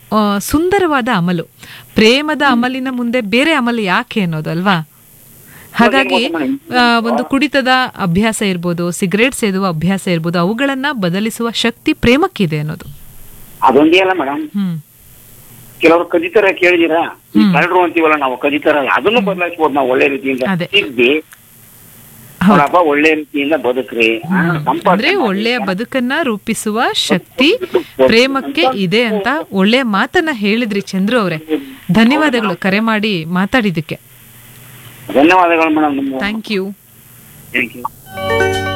ಆ, ಸುಂದರವಾದ ಅಮಲು ಪ್ರೇಮದ ಅಮಲಿನ ಮುಂದೆ ಬೇರೆ ಅಮಲು ಯಾಕೆ ಅನ್ನೋದು ಅಲ್ವಾ ಹಾಗಾಗಿ ಆ, ಒಂದು ಕುಡಿತದ ಅಭ್ಯಾಸ ಇರ್ಬೋದು ಸಿಗರೇಟ್ ಸೇದುವ ಅಭ್ಯಾಸ ಇರ್ಬೋದು ಅವುಗಳನ್ನ ಬದಲಿಸುವ ಶಕ್ತಿ ಪ್ರೇಮಕ್ಕಿದೆ ಅನ್ನೋದು ಅದೊಂದೇ ಅಲ್ಲ ಮೇಡಮ್ ಹ್ಮ್ ಕೆಲವರು ಕದಿತಾರ ಕೇಳಿದಿರಾ ಈ ಕಳ್ಳರು ಅಂತೀವಲ್ಲ ನಾವು ಕದಿತಾರ ಅದನ್ನು ಬದಲಾಯಿಸ್ಬೋದು ನಾವು ಒಳ್ಳೆ ರೀತಿಯಿಂದ ಅದೇ. ಸಿದ್ದಿ ಹೌದು. ಅವರಪ್ಪ ಒಳ್ಳೆ ರೀತಿಯಿಂದ ಬದುಕ್ರಿ ಆ, ಸಂಪಾದನೆ ಅಂದ್ರೆ ಮಾಡಿ. ಒಳ್ಳೆಯ ಬದುಕನ್ನ ರೂಪಿಸುವ ಶಕ್ತಿ ಪ್ರೇಮಕ್ಕೆ ಇದೆ ಅಂತ ಒಳ್ಳೆಯ ಮಾತನ್ನ ಹೇಳಿದ್ರಿ ಚಂದ್ರು ಅವರೇ ಧನ್ಯವಾದಗಳು ಕರೆ ಮಾಡಿ ಮಾತಾಡಿದ್ದಕ್ಕೆ ಧನ್ಯವಾದಗಳು ಮೇಡಮ್ ನಿಮ್ಮ ಥ್ಯಾಂಕ್ ಯು ಥ್ಯಾಂಕ್ ಯು